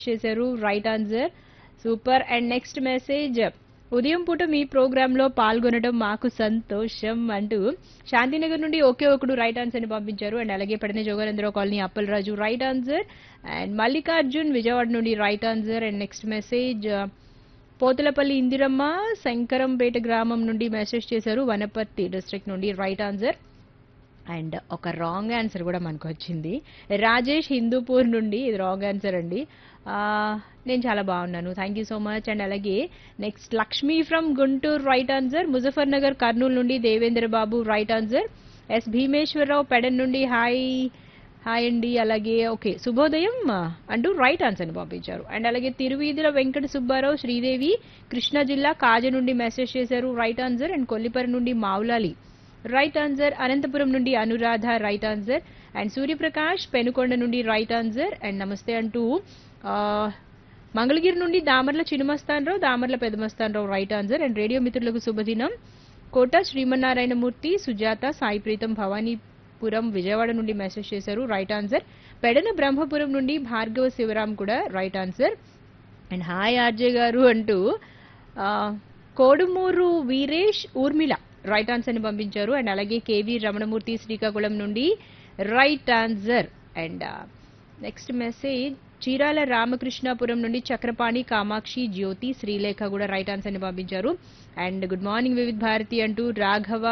చేశారు right answer super and next message ఉదయం పూట మీ ప్రోగ్రామ్ లో పాల్గొనడం మాకు సంతోషం అంటూ శాంతినగర్ నుండి ఒకే ఒకడు రైట్ ఆన్సర్ ని పంపించారు అండ్ అలాగే పడిన Jogarendra colony Appalaraju right answer and Mallikarjun Vijayawada నుండి right answer and next message Pothulapalli Indiramma Shankarampet గ్రామం నుండి మెసేజ్ చేశారు వనపర్తి డిస్ట్రిక్ట్ నుండి రైట్ ఆన్సర్ అండ్ ఒక రాంగ్ ఆన్సర్ కూడా మనకు వచ్చింది రాజేష్ హిందూపూర్ నుండి ఇది రాంగ్ ఆన్సర్ అండి ఆ, నేను చాలా బాగున్నాను thank you so much and అలాగే next Lakshmi from Guntur right answer Muzaffar Nagar Kurnool నుండి Devendra Babu right answer S Bhimeswararao Pedana నుండి హాయ్ హాయ్ అండి అలాగే ఓకే శుభోదయం అంటూ రైట్ ఆన్సర్ని పంపించారు అండ్ అలాగే తిరువీధుల వెంకట సుబ్బారావు శ్రీదేవి కృష్ణా జిల్లా కాజ నుండి మెసేజ్ చేశారు రైట్ ఆన్సర్ అండ్ కొల్లిపరి నుండి మావులాలి రైట్ ఆన్సర్ అనంతపురం నుండి Anuradha right answer and Suryaprakash Penukonda నుండి రైట్ ఆన్సర్ అండ్ నమస్తే అంటూ ఆ, మంగళగిరి నుండి Damarla Chinnamastanarao Damarla Pedamastanarao right answer and radio మిత్రులకు శుభదినం కోట శ్రీమన్నారాయణమూర్తి సుజాత సాయి ప్రీతం భవానీపురం విజయవాడ నుండి మెసేజ్ చేశారు రైట్ ఆన్సర్ పెడన బ్రహ్మపురం నుండి భార్గవ శివరాం కూడా right answer and hi RJ గారు అంటూ ఆ, కోడుమూరు వీరేష్ ఊర్మిళ రైట్ ఆన్సర్ ని పంపించారు అండ్ అలాగే కేవీ రమణమూర్తి శ్రీకాకుళం నుండి right answer and next message Chirala Ramakrishnapuram నుండి చక్రపాణి కామాక్షి జ్యోతి శ్రీలేఖ కూడా రైట్ ఆన్సర్ ని పంపించారు and good morning Vividh Bharati అంటూ రాఘవ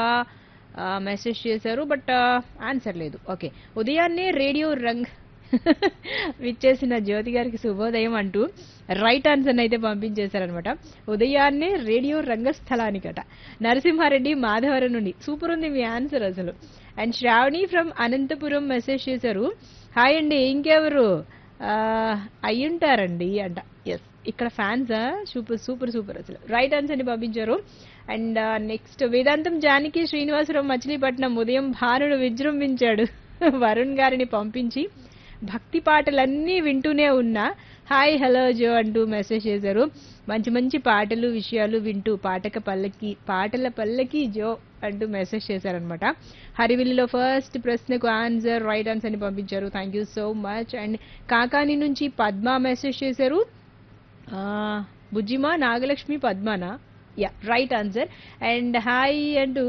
మెసేజ్ చేశారు బట్ ఆన్సర్ లేదు ఓకే ఉదయాన్నే రేడియో రంగ్ విచ్చేసిన జ్యోతి గారికి శుభోదయం అంటూ రైట్ ఆన్సర్ అయితే పంపించేశారనమాట ఉదయాన్నే రేడియో రంగస్థలానికట నరసింహారెడ్డి మాధవరం నుండి సూపర్ ఉంది మీ ఆన్సర్ అసలు and Shravani from Anantapuram message చేశారు హాయ్ అండి ఇంకెవరు ఆ, అయ్యుంటారండి అంట ఎస్ ఇక్కడ ఫ్యాన్స్ సూపర్ సూపర్ సూపర్ అసలు రైట్ ఆన్సర్ ని పంపించారు అండ్ నెక్స్ట్ వేదాంతం జానకి శ్రీనివాసరావు మచిలీపట్నం ఉదయం భానుడు విజృంభించాడు వరుణ్ గారిని పంపించి భక్తి పాటలన్నీ వింటూనే ఉన్నా హాయ్ హలో జో అంటూ మెసేజ్ చేశారు మంచి మంచి పాటలు విషయాలు వింటూ పాటక పల్లకి పాటల పల్లకి జో అంటూ మెసేజ్ చేశారనమాట హరివిల్లిలో ఫస్ట్ ప్రశ్నకు ఆన్సర్ రైట్ ఆన్సర్ ని పంపించారు thank you so much and Kakani నుంచి పద్మ మెసేజ్ చేశారు ఆ, బుజ్జిమా నాగలక్ష్మి పద్మనా yeah right answer and hi అంటూ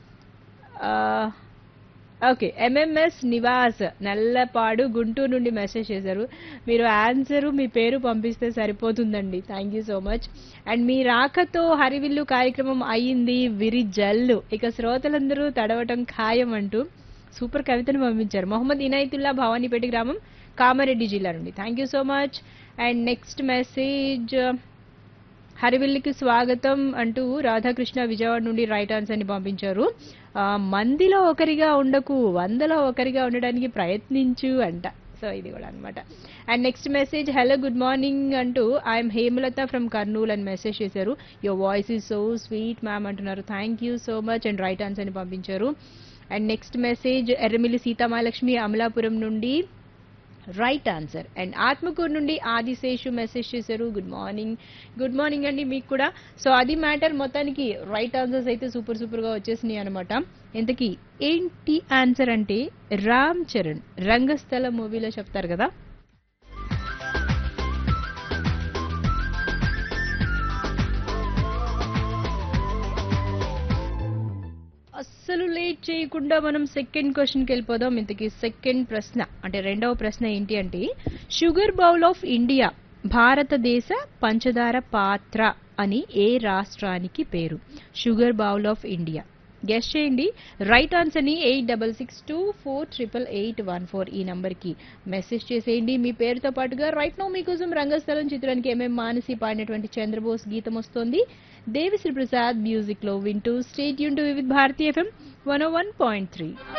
ఓకే ఎంఎంఎస్ నివాస్ నల్లపాడు గుంటూరు నుండి మెసేజ్ చేశారు మీరు ఆన్సరు మీ పేరు పంపిస్తే సరిపోతుందండి thank you so much and మీ రాకతో హరివిల్లు కార్యక్రమం అయ్యింది విరి జల్లు ఇక శ్రోతలందరూ తడవటం ఖాయం అంటూ సూపర్ కవితను పంపించారు మొహమ్మద్ ఇనాయతుల్లా భవానీపేట గ్రామం కామారెడ్డి జిల్లా నుండి thank you so much and next message హరివిల్లికి స్వాగతం అంటూ రాధాకృష్ణ విజయవాడ నుండి రైట్ ఆన్సర్ ని పంపించారు ఆ, మందిలో ఒకరిగా ఉండకు వందలో ఒకరిగా ఉండడానికి ప్రయత్నించు అంట సో ఇది కూడా అన్నమాట and next message hello good morning అంటూ ఐఎమ్ హేమలత ఫ్రమ్ కర్నూల్ అని మెసేజ్ చేశారు your voice is so sweet ma'am అంటున్నారు thank you so much and right answer ని పంపించారు and next message Erramilli Seethamahalakshmi Amalapuram నుండి రైట్ ఆన్సర్ అండ్ ఆత్మకూరు నుండి ఆదిశేషు మెసేజ్ చేశారు గుడ్ మార్నింగ్ గుడ్ మార్నింగ్ అండి మీకు కూడా సో అది మ్యాటర్ మొత్తానికి రైట్ ఆన్సర్స్ అయితే సూపర్ సూపర్ గా వచ్చేసినాయి అనమాట ఇంతకీ ఏంటి ఆన్సర్ అంటే రామ్ చరణ్ రంగస్థల మూవీలో చెప్తారు కదా అస్సలు లేట్ చేయకుండా మనం సెకండ్ క్వశ్చన్కి వెళ్ళిపోదాం ఇంతకీ సెకండ్ ప్రశ్న అంటే రెండవ ప్రశ్న ఏంటి అంటే షుగర్ బౌల్ ఆఫ్ ఇండియా భారతదేశ పంచదార పాత్ర అని ఏ రాష్ట్రానికి పేరు sugar bowl of India guess చేయండి రైట్ ఆన్సర్ ని eight double six two four triple eight one four ఈ నంబర్ కి మెసేజ్ చేసేయండి మీ పేరుతో పాటుగా రైట్ నో మీకోసం రంగస్థలం చిత్రానికి ఎంఎం మానసి పాడినటువంటి చంద్రబోస్ గీతం వస్తోంది దేవిశ్రీ ప్రసాద్ మ్యూజిక్ లో వింటూ స్టేట్ యూన్ to with Bharati FM one one point three